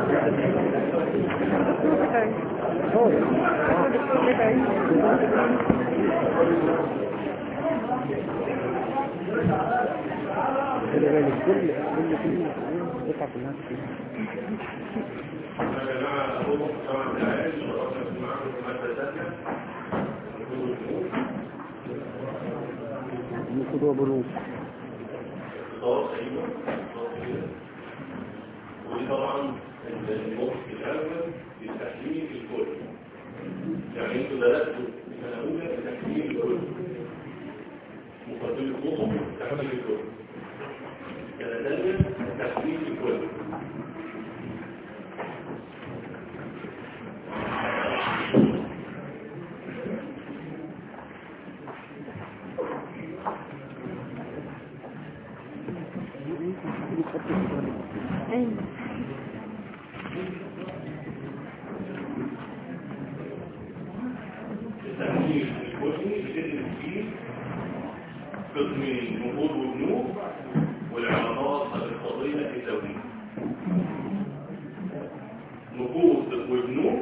خلي بالك كل كل كلمة قطعة في الناس يخدوا بروف وطبعا الموت الاول لتحليل الكل يعني انتوا درستوا في سنه اولى تحليل الكل مقدمه نصف تحليل الكل سنه ثانيه تحليل الكل ايوه التحليل الكلي بتدرس فيه قسمين نقود وبنوك والعلاقات الاقتصاديه الدوليه نقود وبنوك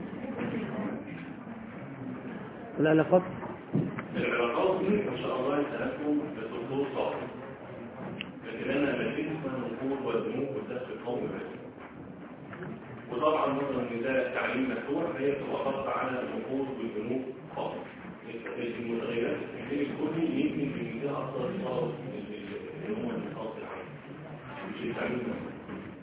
العلاقات العلاقات دي ان شاء الله يسالكم بصدور صعب لكن انا بديت اسمها نقود والبنوك والدخل القومي بس وطبعا نظرا ان ده تعليم مفتوح هي بتبقى خاصه على النقود والبنوك فقط المتغيرات التحليل الكلي يمكن في منتهى اكثر اصابه اللي هم النقاط العامه مش التعليم المفتوح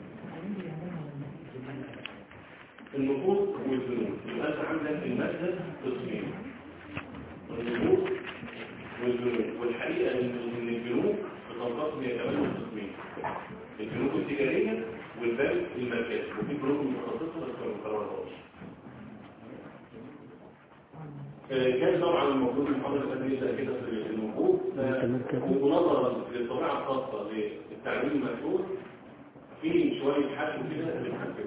النقود والبنوك يبقى انت عندك الماده قسمين النقود والبنوك والحقيقه ان إن البنوك بتنقسم الى كمان قسمين البنوك التجاريه والبنك المركزي وفي بنوك متخصصه بس ما بنكررهاش آه، كان طبعا المفروض المحاضره كانت يبدا كده في النقود ف- ونظرا للطبيعه الخاصه للتعليم المفتوح في شويه حشو كده بنحكم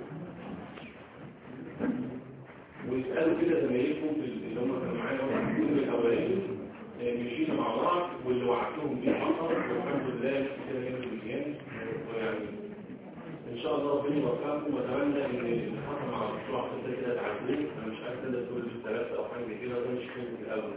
ويسالوا كده زمايلكم في اللي هم كانوا معانا في الجزء الاولاني آه، مشينا مع بعض واللي وعدتهم بيه حصل والحمد لله كده هنا في الامتحان ويعني ان شاء الله ربنا يوفقكم واتمنى ان اللي حصل مع المشروع كده كده تعدوه انا مش عارف كده تقول ثلاثه او حاجه زي كده ده مش كده في الاول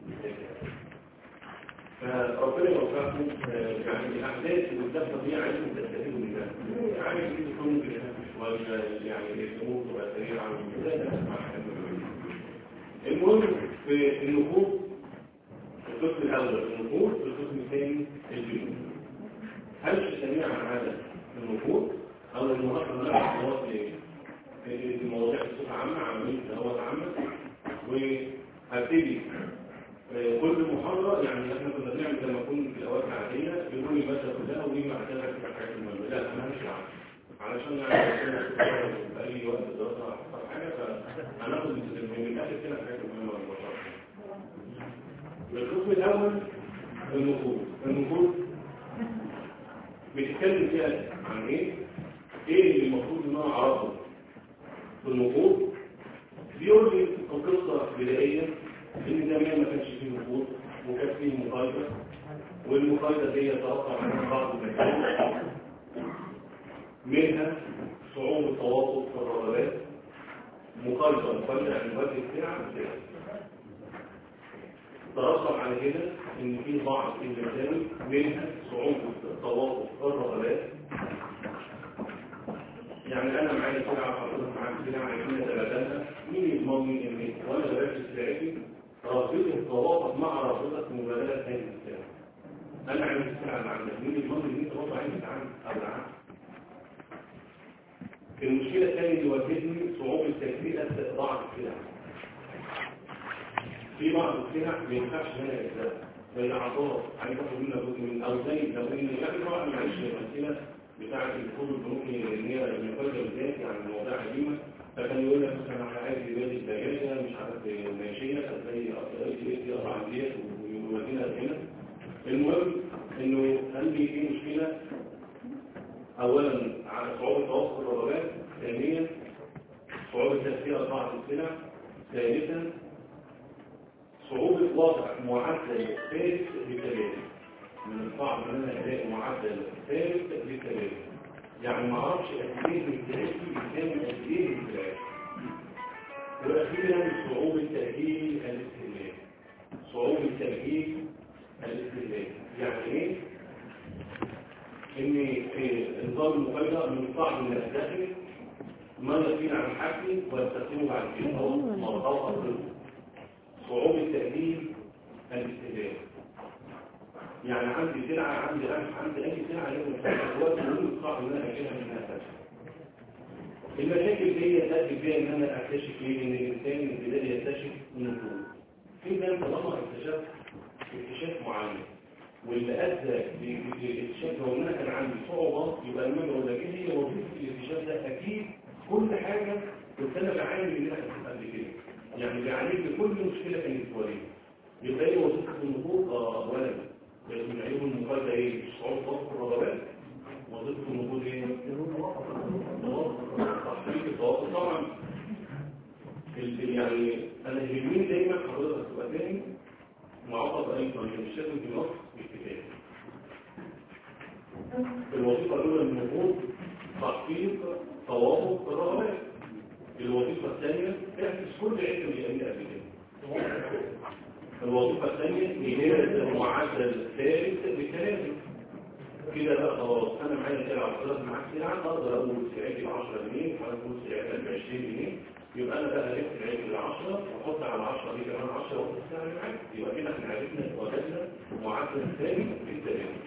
فربنا يوفقكم آه، يعني الاحداث والدفه دي عايزكم تستفيدوا منها عايز تكون ممكن يخف شويه يعني الامور تبقى سريعه وكده ده مع المهم في النقود القسم الاول النقود القسم الثاني البنوك هل سميع عن هذا النقود او المؤخر لا خلاص في مواضيع بصفه عامه عمليه تهوت عامه وهبتدي آه، كل محاضره يعني احنا كنا بنعمل لما كنا في الاوقات العاديه بنقول الماده كلها ودي مع ذلك في الحاجات المهمه لا انا همشي عنها علشان يعني في اي وقت دراسه حصل حاجه فهناخد من الاخر كده الحاجات المهمه مباشره القسم الاول النقود النقود بتتكلم فيها عن ايه ايه اللي المفروض ان انا اعرفه في النقود بيقول لي القصه بدائيه ان زمان ما كانش فيه نقود وكان فيه مقايضه والمقايضه دي يتوقع عنها بعض المسائل منها صعوبه التواصل في الرغبات مقايضه مقايضه يعني وجه السلعه بسلعه ترتب على كده ان في بعض المساوي منها صعوبة التواصل الرغبات يعني انا معايا سلعة وحضرتك معاك سلعة عايزين نتبادلها مين يضمن لي ان وانا بباشر سلعتي رغبتي تتوافق مع رغبتك في مبادلة هذه السلعة انا عايز السلعة اللي عندك مين يضمن لي ان انت برضه عايز تتعامل او العكس المشكلة الثانية اللي واجهتني صعوبة تكفئة بعض السلع في بعض السلع ما ينفعش ان انا اجزاها زي عطار عايز اخد منها جزء من او زي لو ان لكن طبعا معلش الامثله بتاعه الكود البنوكي اللي هي المفاجاه بالذات يعني المواضيع قديمه فكان يقول لك مثلا انا عايز يبادل دجاجه مش عارف ماشيه فتلاقي اي يقطع عنديت ويودينا هنا المهم انه هل في في مشكله اولا على صعوبه توصل الرغبات ثانيا صعوبه تسويق بعض السلع ثالثا صعوبة وضع معدل ثابت للتبادل من الصعب ان انا الاقي معدل ثابت للتبادل يعني ما اعرفش قد ايه الامتلاك قدام قد ايه الامتلاك واخيرا صعوبه تاهيل الاستهلاك صعوبه تاهيل الاستهلاك يعني ايه ان في نظام المفاجاه من صعب من الداخل ما يقين عن حقي ويستخدمه بعد كده او مرضاه اصله صعوبه تاهيل الاستهلاك يعني عندي سلعة عندي قمح عندي أي سلعة لازم أستخدم وقت مهم صعب إن أنا أجيبها منها فشل المشاكل دي تأتي فيها إن أنا أكتشف إيه إن الإنسان ابتدائي يكتشف النفوذ في ده طالما اكتشفت اكتشاف معين واللي أدى لاكتشاف لو أنا كان عندي صعوبة يبقى لما أقول لك إيه هي وظيفة الاكتشاف ده أكيد كل حاجة كنت أنا بعاني منها قبل كده يعني بعاني بكل مشكلة كانت تواجهني يبقى إيه وظيفة النفوذ آه أولا من عيوب المفاجأة ايه؟ صعود ضغط الرغبات وظيفة النقود ايه؟ تحقيق التواصل طبعا يعني انا يهمني دايما حضرتك تبقى فاهم معقد ايضا مش لازم بنص بالكتاب الوظيفة الأولى من النقود تحقيق توافق الرغبات الوظيفة الثانية اعكس كل عيب اللي قبل كده الوظيفة الثانية إدارة المعدل الثالث بالتلازم كده بقى خلاص أنا معايا سلعة وخلاص معاك سلعة أقدر أقول سلعتي ب 10 جنيه وأنا أقول سلعتي ب 20 جنيه يبقى أنا بقى جبت سلعتي ب 10 وأحط على 10 دي كمان 10 وأحط السعر اللي معاك يبقى كده إحنا عرفنا وجدنا معدل ثاني بالتلازم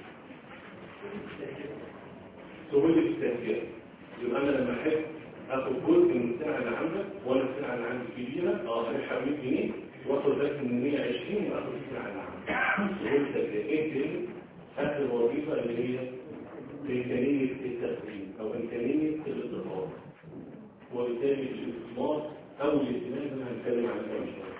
سهولة التسجيل يبقى أنا لما أحب آخد جزء من السلعة اللي عندك وأنا السلعة اللي عندي كبيرة أه هريحها 100 جنيه واخد بالك من 120 واخد فكرة عن العمل سهولة ايه تاني اخر وظيفة اللي هي امكانية التسليم او امكانية الاتصال وبالتالي الاستثمار او الاهتمام اللي هنتكلم عن ان شاء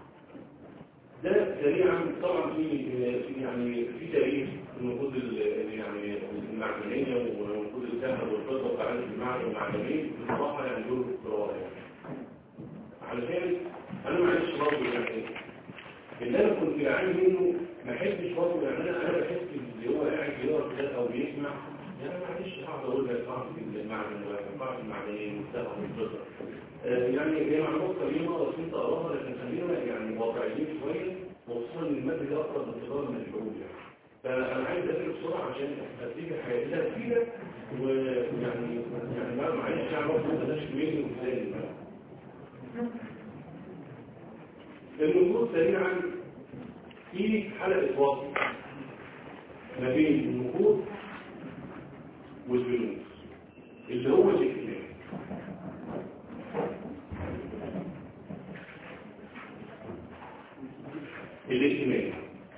ده سريعا طبعا في يعني في تاريخ النقود يعني المعدنيه ونقود الذهب والفضه وتعالج المعدن والمعدنيه بصراحه يعني دول رائع علشان انا معلش برضه يعني اللي انا كنت بعاني منه ما احبش برضه يعني انا انا بحس اللي هو قاعد بيقرا كتاب او بيسمع يعني معلش هقعد اقول لك صعب المعدن وصعب المعدنيه والذهب والفضه يعني هي معلومات قديمه بسيطه اقراها لكن خلينا يعني واقعيين شويه وخصوصا ان الماده دي اقرب للتجاره من الحروب يعني فانا عايز اقرا بسرعه عشان افتكر حاجات لها كتيره ويعني يعني بقى معايا الشعب برضه ما بلاش مني وازاي النقود سريعا في حلقة وصل ما بين النقود والبنوك اللي هو الاجتماع الاجتماع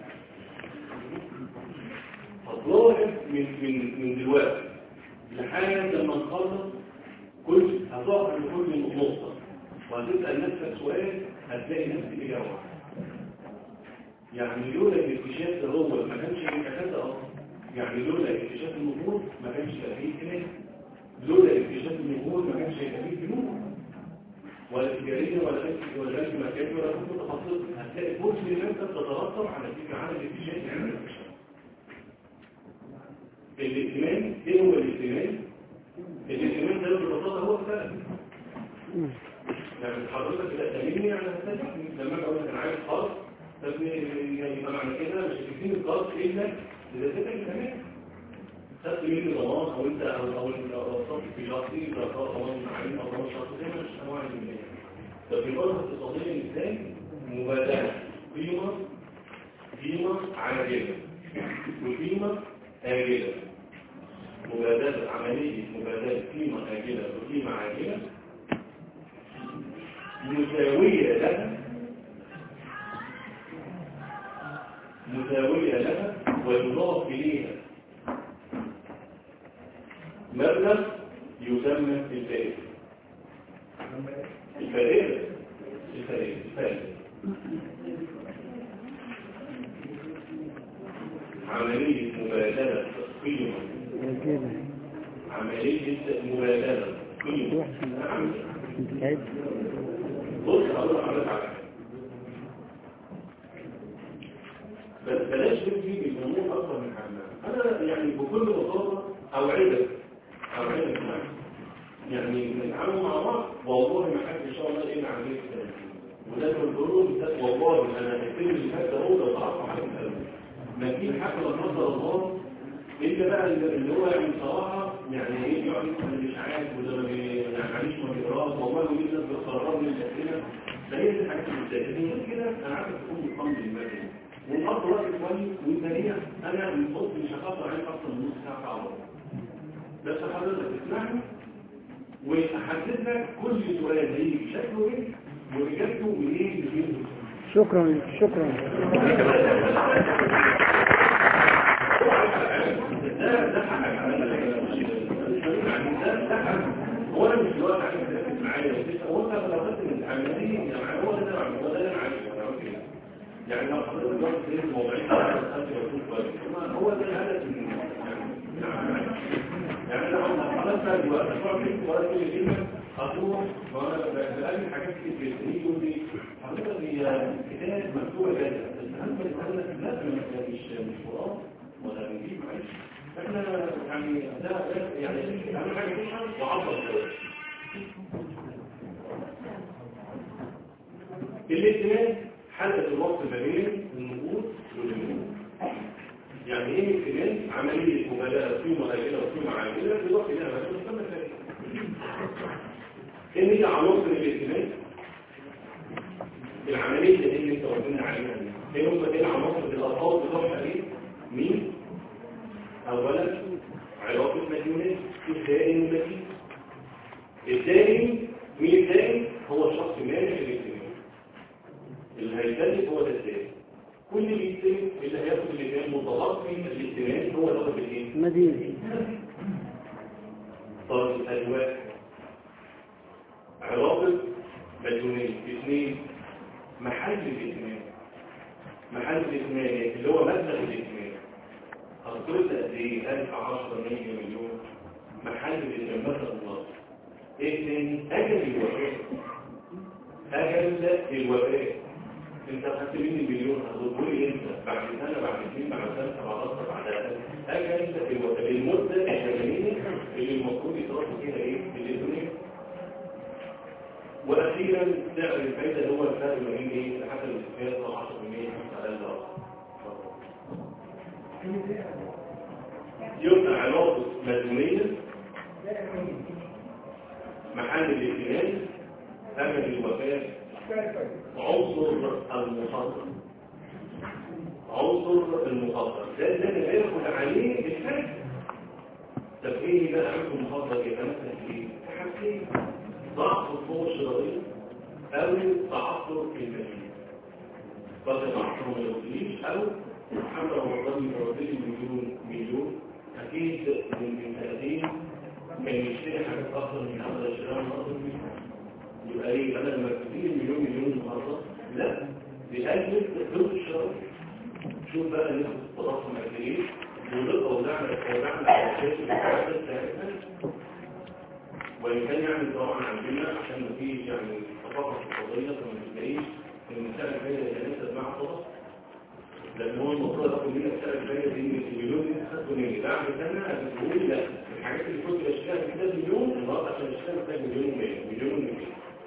هتلاحظ من من من دلوقتي لحد لما نخلص كل هتقف عند كل نقطه وهتسال نفسك سؤال هتلاقي نفسك إجابة يعني لولا الاكتشاف هو ما كانش يبقى كذا اصلا يعني لولا اكتشاف النقود ما كانش يبقى فيه كلام لولا اكتشاف النقود ما كانش يبقى فيه بنوك ولا تجاريه ولا بنك ولا بنك مركزي ولا كتب تخصص هتلاقي كل اللي انت بتترتب على فكره على الاكتشاف يعني الائتمان ايه هو الائتمان؟ الائتمان ده ببساطه هو السلف يعني حضرتك كده تأميني يعني هتتفقني لما اجي اقول لك انا عايز قرض تبني يبقى معنى كده مش هتديني القرض الا اذا اديتك تمام خدت مني ضمان او انت او او وصلت في شخصي يبقى ضمان معين او ضمان شخصي زي ما مش انواع الميزانيه طب في القرض الاقتصاديه ازاي؟ مبادله قيمه قيمه عاجله وقيمه آجله مبادله عمليه مبادله قيمه آجله وقيمه عاجله مساوية لها مساوية لها ويضاف إليها مبلغ يسمى الفائدة الفائدة الفائدة الفائدة عملية مبادلة قيمة عملية مبادلة قيمة بص هقول لحضرتك على حاجه بس بلاش نمشي بالامور اكثر من حجمها انا يعني بكل بساطه اوعدك عمليه اجتماعيه يعني نتعامل مع بعض والله ما حد ان شاء الله ايه عمليه التنفيذ وده الكنترول ده والله انا الفيلم اللي فات ده هو لو تعرفوا حاجه ما في حاجه لا قدر الله الا بقى اللي هو يعني بصراحه يعني ايه يقعد يسال الاشاعات وده ما بي- يعني معلش ما بيقراش والله ويجيب ناس بتقرر من الاسئله فهي دي الحاجات اللي بتضايق لكن غير كده انا عارف تكون مطمن المدني والارض وقت كويس والثانيه انا من صوت مش هخاطر عليك اكتر من نص ساعه على بعض بس حضرتك تسمعني واحدد لك كل سؤال هيجي شكله ايه واجابته منين لفين شكرا شكرا ده ده حقك على يعني ده ده حقك هو انا مش دلوقتي عايز تركز معايا وتسال هو انت لو خدت من العمليه يعني هو ده اللي انا هو ده اللي انا عايزه انا عاوز كده يعني لو حضرتك دلوقتي في موضوعين خدت وتكون كويس ما هو ده الهدف من يعني من العملية. يعني انا عاوز حضرتك دلوقتي تقعد تكتب ولا كل كلمه هتروح وانا بقابل حاجات كتير في السنين يقول لي حضرتك هي كتاب مكتوبه كده بس هل بنتكلم لا أنا مش مش قران ولا بنجيب معلش احنا يعني ده ده يعني اهم حاجه تفهم وعبر كويس الائتمان حدث الوقت ما بين النقود والنقود يعني ايه ائتمان عمليه مبادره قيمه قليله وقيمه عامله في الوقت ده بس مستمر ايه هي عناصر الائتمان العمليه اللي انت قلنا عليها دي ايه هم ايه العناصر الالفاظ بتوعها ايه مين اولا علاقه مديونات الدائن والمدين الدائن مين الدائن هو الشخص مانع الائتمان اللي هيسلف هو ده الدائن كل اللي يستلم اللي هياخد الائتمان متلقي الائتمان هو اللي هياخد الايه مدينة طب الأدواء علاقة مديونية اثنين محل الإثمان محل الإثمان اللي هو مبلغ الإثمان هتقول قد إيه 1000 10 100 مليون محل الإثمان مبلغ الله إيه تاني أجل الوفاة أجل الوفاة انت خدت مني مليون هتقول لي انت بعد سنه بعد اثنين بعد ثلاثه بعد اربعه بعد اجل الوفاة المده الزمنيه اللي المفروض يتربط فيها ايه الالكترونيه واخيرا سعر الفائده اللي هو الفرق ما بين ايه حسب الاستفاده 10% على الاقل يبقى علاقه مديونيه محل الائتمان امل الوفاه عنصر المخاطر عنصر المخاطر ده اللي انا باخد عليه الفرق طب ايه بقى عنده مخاطر يتمثل في ايه؟ حاجتين ضعف القوه الشرائيه او تعثر في المدينه قد تعثر ما يوصليش او حتى لو وصل لي توصيل مليون مليون اكيد من سنتين كان يشتري حاجات اكثر من هذا الشراء النهارده يبقى ايه انا لما تديني مليون مليون النهارده لا بيقلل فلوس الشراء شوف بقى نسبه التضخم قد ايه ودقه ودعم ودعم الاساسي بالحاجات بتاعتنا وان كان يعني طبعا عندنا عشان ما فيش يعني ثقافه اقتصاديه فما تلاقيش ان السعر الفايده يتناسب مع التضخم لان هو المفروض ياخد منك السعر الفايده دي المليون دي تاخده مني بعد سنه بتقول لا الحاجات اللي كنت بشتريها كده مليون النهارده عشان اشتريها محتاج مليون و100 مليون و200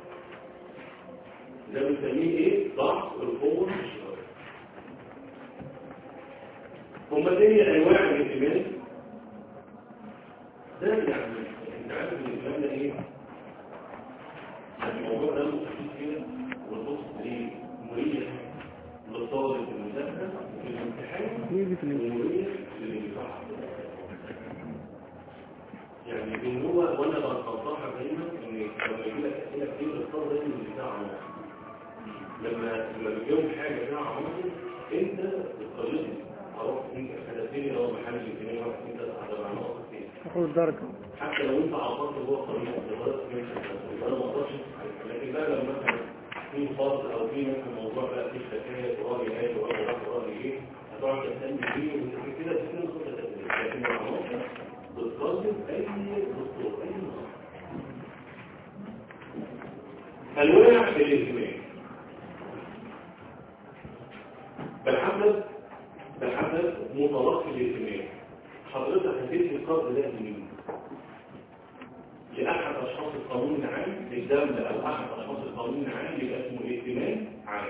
ده بنسميه ايه ضعف القوه الشرائيه هما تاني انواع الائتمان ده يعني انت عارف الائتمان ده ايه الموضوع ده مستفيد كده والبص ايه مريح للطالب المذاكره في الامتحان يجي في الامتحان. ومريح للانفتاح يعني ان هو وانا بنصحها دايما ان لما يجي لك اسئله كتير تختار دايما اللي فيها عناصر لما لما بتجاوب حاجه فيها عناصر انت بتقلدني اروح انت هدفني لو محل الاثنين واحد انت هتبقى عناصر فين تاخد الدرجة حتى لو انت عبرت جوه الطريق لغايه ماشي انا ما اقدرش لكن بقى لما مثلا في فصل او في مثلا موضوع بقى فيه حكايه وراجل ايه وراجل راح وراجل ايه هتقعد تهتم بيه وانت كده تكون خطه تدريب لكن العناصر بتقدم اي دكتور اي نصح انواع الائتمان بحسب بحسب متلقي الائتمان حضرتك هتدي القرض ده لمين لأحد أشخاص القانون العام للدولة أو أحد أشخاص القانون العام يبقى اسمه ائتمان عام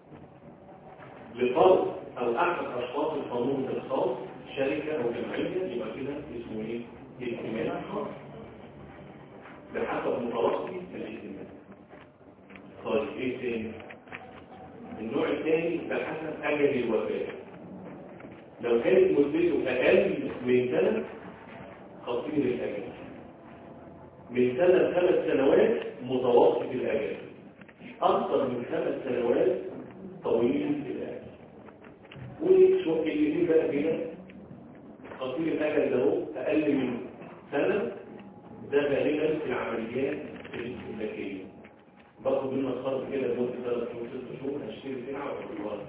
لفرد أو أحد أشخاص القانون الخاص شركة أو جمعية يبقى كده اسمه إيه؟ ائتمان خاص بحسب متوسط الائتمان طيب إيه تاني؟ النوع الثاني بحسب أجل الوفاة لو كانت مدته أقل من سنة قصير الأجل من سنة لخمس سنوات متوسط الأجل أكثر من خمس سنوات طويل الأجل وشو اللي بقى كده قصير الأجل ده هو أقل من سنة ده غالبا في العمليات الاستهلاكية باخد منه الخرج كده لمدة ثلاث شهور ست شهور هشتري سلعة وأخد الوقت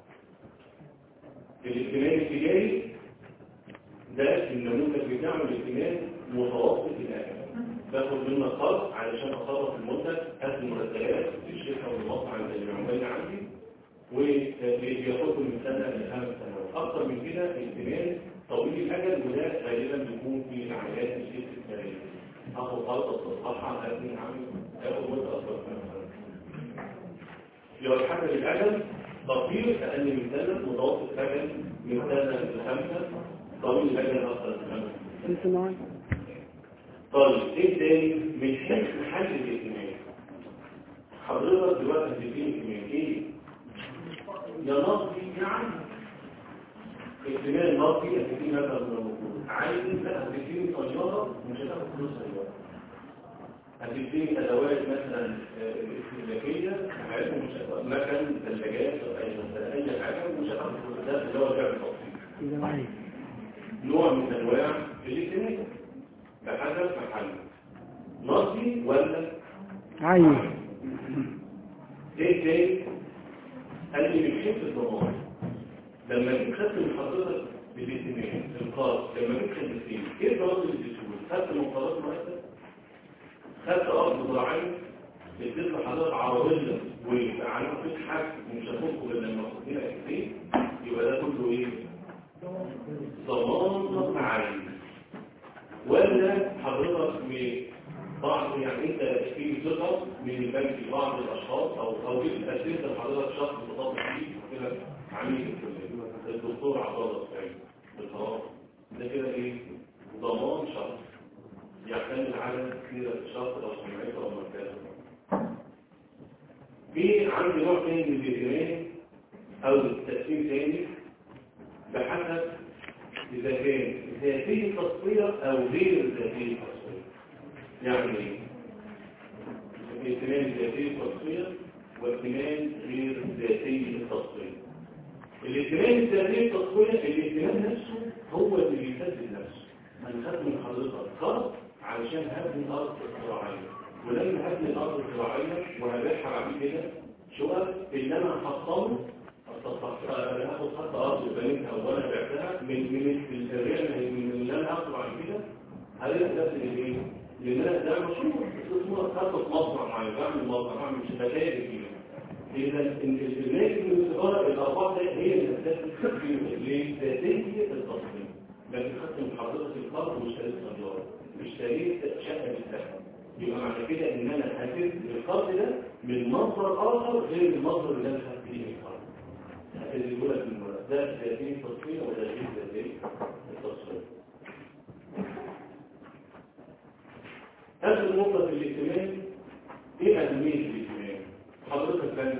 الاهتمام التجاري ده النموذج بتاعه الاهتمام متوسط الأجل باخد منه الخرج علشان أصرف المنتج هات المرتبات للشركة والمصنع اللي عمال عندي وبياخد من سنة لخمس سنوات أكثر من كده اهتمام طويل الأجل وده غالبا بيكون في العمليات الاستثمارية هاخد غلطة تصححها هاتني عامل هاخد مدة أكثر من سنة لو حسب الأجل تطبيق أقل من سنة متوسط الأجل من سنة لخمسة طويل الأجل أكثر من خمسة انت معي طيب ايه تاني من حيث حل الاهتمام حضرتك دلوقتي هتديني اهتمام ايه يا نقدي يا عادي اهتمام نقدي هتديني مثلا من المفروض عايز انت هتديني طياره ومش هتاخد فلوس طياره هتديني ادوات مثلا آه، استهلاكيه عايز مش هتاخد مكن ثلاجات او اي مثلا اي حاجه ومش هتاخد فلوس ده اللي هو سعر التوصيل إذا معي نوع من انواع الاهتمام بحسب محله نصي ولا عايز ايه تاني قال لي من حيث الضمان لما جيت خدت من حضرتك بالاهتمام القرض لما جيت خدمتين ايه الضمان اللي بتقول خدت مقررات مرتب خدت ارض زراعيه اديت لحضرتك عربيه وعلى تضحك ومش هتنقل الا لما تدينا كتير يبقى ده كله ايه ضمان عالي ولا حضرتك من بعض يعني انت في ثقه من البنك لبعض الاشخاص او او في الاساس لحضرتك شخص متطابق فيه كده عميل الدكتور عبد الله السعيد بالقرار ده كده ايه ضمان شخص يعتمد على سيره الشخص او سمعته او مركزه في عندي نوع تاني من الاهتمام او تقسيم تاني بحسب إذا كان ذاتي التصوير أو غير ذاتي التصوير يعني ايه؟ اهتمام ذاتي التصوير واهتمام غير ذاتي التصوير الاهتمام الذاتي التصوير الاهتمام نفسه هو اللي بيسدد نفسه أنا خدت من حضرتك قرض علشان هبني الأرض الزراعية ولما هبني الأرض الزراعية وهبيعها بعد كده شقق اللي أنا هحصله انا هاخد خط ارض وبنيتها وانا بعتها من من الريال من اللي انا هاخده بعد كده هلاقي نفسي الايه؟ لان انا ده مشروع استثمار خدت مصنع معين بعمل مصنع بعمل مش بتاجر فيه اذا الناتج من التجاره الارباح ده هي اللي هتسبب في لذاتيه التصميم لكن خدت من حضرتك القرض واشتريت سياره اشتريت شقه بالسهم يبقى معنى كده ان انا هسيب القرض ده من مصدر اخر غير المصدر اللي انا خدت فيه القرض اللي يقول لك المراد ده ذاتي التصوير وده غير ذاتي التصوير آخر نقطة في الاهتمام ايه أهمية الاهتمام؟ حضرتك بنت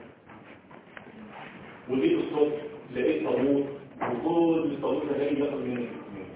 وجيت الصبح لقيت طابور وكل الطابور ده جاي ياخد منك اهتمام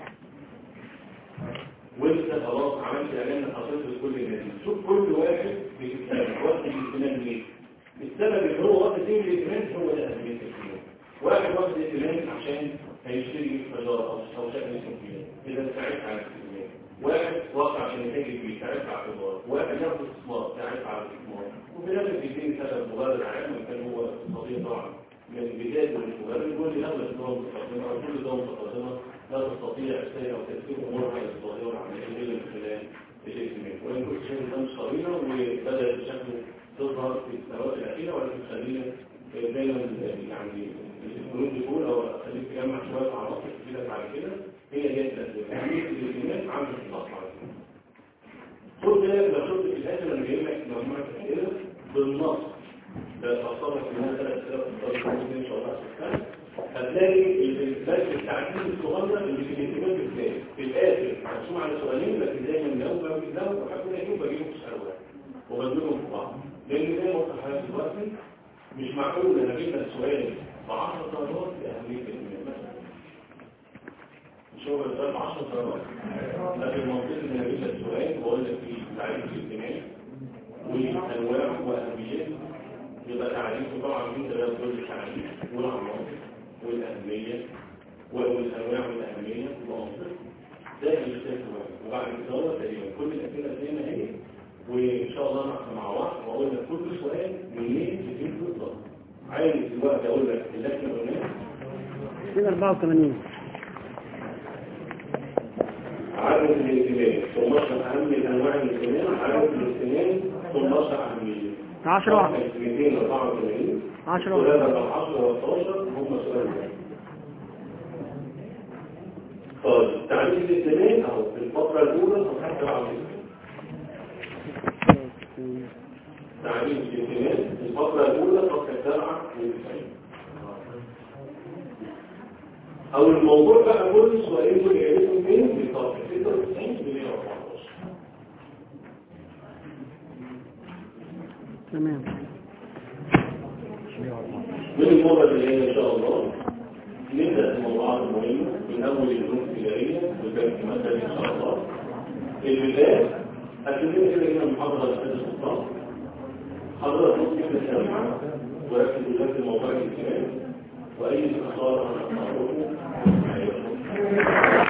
وانت خلاص عملت اعلان حطيته لكل الناس شوف كل واحد بيتكلم وقت الاهتمام ليه السبب اللي هو وقت فيه الاهتمام هو ده اهمية الاهتمام واحد واخد اهتمام عشان هيشتري سيارة او او شقة يسكن فيها اذا ساعدت على الاهتمام واحد واقع عشان يتاجر فيه ساعدت على الاستثمار واحد ياخد استثمار ساعدت على الاستثمار وفي الاخر بيديني سبب مبرر عام وكان هو اقتصاديا طبعا من بداية المبرر يقول لي اغلب الدول المتقدمة او كل الدول المتقدمة لا تستطيع السير او تأثير امورها الاقتصادية والعملية الا من خلال الاهتمام وان كنت شايف ده مش طويلة وبدأت بشكل تظهر في السنوات الأخيرة ولكن خلينا دايما يعني البنود بتقول أو خليك تجمع شوية عناصر كده بعد كده هي دي الأسباب أهمية الاهتمام عامل الضغط على كده خد بالك لو شفت في الاخر انا جايب لك مجموعه اسئله بالنص ده خاصه في الناس ثلاث اسئله في الطريق ان شاء الله سبحانه هتلاقي البث التعديل الصغير اللي في الاهتمام بالذات في الاخر مرسوم على سؤالين لكن دايما لو ما لو بحب اجيب بجيبه في سؤال واحد وبدلهم في بعض لان زي ما قلت لحضرتك دلوقتي مش معقول انا اجيب لك سؤال ب 10 درجات لاهميه الكلمه مثلا مش هو السؤال ب 10 درجات لكن المنطق ان انا اجيب لك سؤال واقول لك فيه تعريف الاجتماعي وانواع واهميته يبقى تعريفه طبعا انت لا تقول التعريف والعناصر والأهمية والأنواع والأهمية والعنصر ده الإشتاك وبعد كده هو تقريبا كل الأسئلة زي ما هي وإن شاء الله نحن مع بعض وأقول لك كل سؤال منين بتجيب بالظبط عايز دلوقتي أقول لك اللي احنا قلناه من 84 عدد الاهتمام ثم اشرح أهم الأنواع الاهتمام عدد الاهتمام ثم اشرح أهمية 10 واحد 284 10 واحد سؤال 10 و12 هم سؤال واحد طيب تعريف الاهتمام اهو في الفترة الأولى صفحة 97 تعريف الاهتمام في الفترة الأولى صفحة 97 أو الموضوع بقى كل سؤالين دول يعرفوا فين في صفحة 96 ل 114 تمام من المرة اللي جاية إن شاء الله نبدأ الموضوعات المهمة من أول البنوك التجارية والبنك المركزي إن شاء الله البداية هتلاقينا كده هنا محاضرة لحد السلطان حضرة نص كده سامعة وركز بالذات الموضوع الاهتمام وأي استفسار عن أخباركم